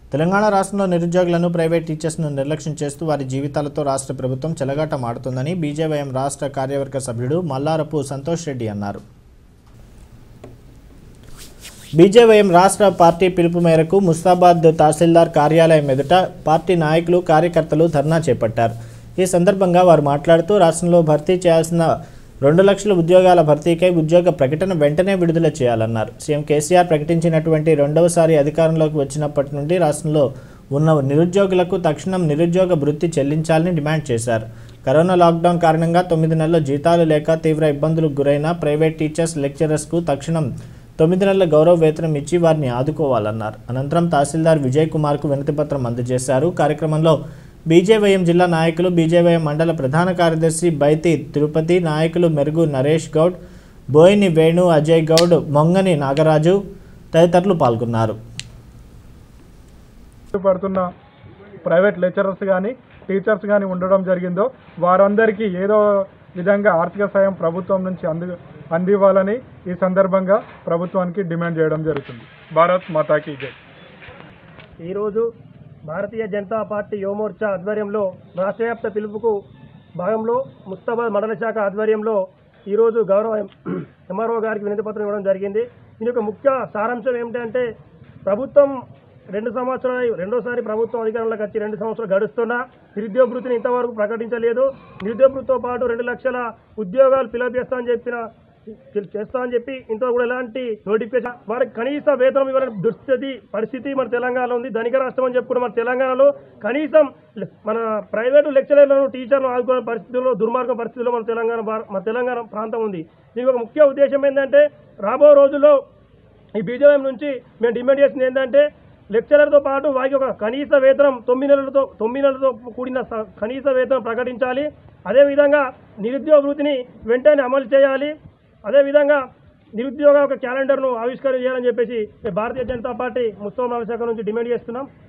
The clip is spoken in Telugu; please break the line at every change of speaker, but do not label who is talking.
తెలంగాణ రాష్ట్రంలో నిరుద్యోగులను ప్రైవేట్ టీచర్స్ను నిర్లక్ష్యం చేస్తూ వారి జీవితాలతో రాష్ట్ర ప్రభుత్వం చెలగాటం ఆడుతుందని బీజేవైఎం రాష్ట్ర కార్యవర్గ సభ్యుడు మల్లారపు సంతోష్ రెడ్డి అన్నారు బీజేవైఎం రాష్ట్ర పార్టీ పిలుపు మేరకు ముస్తాబాద్ తహసీల్దార్ కార్యాలయం ఎదుట పార్టీ నాయకులు కార్యకర్తలు ధర్నా చేపట్టారు ఈ సందర్భంగా వారు మాట్లాడుతూ రాష్ట్రంలో భర్తీ చేయాల్సిన రెండు లక్షల ఉద్యోగాల భర్తీకై ఉద్యోగ ప్రకటన వెంటనే విడుదల చేయాలన్నారు సీఎం కేసీఆర్ ప్రకటించినటువంటి రెండవసారి అధికారంలోకి వచ్చినప్పటి నుండి రాష్ట్రంలో ఉన్న నిరుద్యోగులకు తక్షణం నిరుద్యోగ భృతి చెల్లించాలని డిమాండ్ చేశారు కరోనా లాక్డౌన్ కారణంగా తొమ్మిది నెలల జీతాలు లేక తీవ్ర ఇబ్బందులకు గురైన ప్రైవేట్ టీచర్స్ లెక్చరర్స్కు తక్షణం తొమ్మిది నెలల గౌరవ వేతనం ఇచ్చి వారిని ఆదుకోవాలన్నారు అనంతరం తహసీల్దార్ విజయ్ కుమార్కు వినతిపత్రం అందజేశారు కార్యక్రమంలో బీజేవైఎం జిల్లా నాయకులు బీజేవైఎం మండల ప్రధాన కార్యదర్శి బైతి తిరుపతి నాయకులు మెరుగు నరేష్ గౌడ్ బోయిని వేణు అజయ్ గౌడ్ మొంగని నాగరాజు తదితరులు పాల్గొన్నారు
పడుతున్న ప్రైవేట్ లెక్చరర్స్ కానీ టీచర్స్ కానీ ఉండడం జరిగిందో వారందరికీ ఏదో విధంగా ఆర్థిక సాయం ప్రభుత్వం నుంచి అంది అందివ్వాలని ఈ సందర్భంగా ప్రభుత్వానికి డిమాండ్ చేయడం జరుగుతుంది భారత్ మాతాకి జై
ఈరోజు భారతీయ జనతా పార్టీ యువమోర్చా ఆధ్వర్యంలో రాష్ట్ర వ్యాప్త పిలుపుకు భాగంలో ముస్తాబాద్ మండల శాఖ ఆధ్వర్యంలో ఈరోజు గౌరవ ఎంఆర్ఓ గారికి వినతి పత్రం ఇవ్వడం జరిగింది దీని యొక్క ముఖ్య సారాంశం ఏమిటంటే ప్రభుత్వం రెండు సంవత్సరాలు రెండోసారి ప్రభుత్వం అధికారంలోకి వచ్చి రెండు సంవత్సరాలు గడుస్తున్నా నిరుద్యోగ వృత్తిని ఇంతవరకు ప్రకటించలేదు నిరుద్యోగ వృత్తితో పాటు రెండు లక్షల ఉద్యోగాలు ఫిలప్ చేస్తామని చెప్పిన చేస్తా అని చెప్పి ఇంతవరకు కూడా ఎలాంటి నోటిఫికేషన్ వారికి కనీస వేతనం ఇవ్వాలని దుస్థితి పరిస్థితి మన తెలంగాణలో ఉంది ధనిక రాష్ట్రం అని చెప్పుకున్న మన తెలంగాణలో కనీసం లె- మన ప్రైవేటు లెక్చరర్లను టీచర్లను ఆదుకునే పరిస్థితుల్లో దుర్మార్గ పరిస్థితుల్లో మన తెలంగాణ భార- మన తెలంగాణ ప్రాంతం ఉంది దీనికి ఒక ముఖ్య ఉద్దేశం ఏంటంటే రాబో రోజుల్లో ఈ బీజేపీ నుంచి మేము డిమాండ్ చేసింది ఏంటంటే లెక్చరర్తో పాటు వారికి ఒక కనీస వేతనం తొమ్మిది నెలలతో తొమ్మిది నెలలతో కూడిన స- కనీస వేతనం ప్రకటించాలి అదేవిధంగా నిరుద్యోగ వృత్తిని వెంటనే అమలు చేయాలి అదేవిధంగా నిరుద్యోగ ఒక క్యాలెండర్ను ఆవిష్కరణ చేయాలని చెప్పేసి భారతీయ జనతా పార్టీ ముస్తఫా శాఖ నుంచి డిమాండ్ చేస్తున్నాం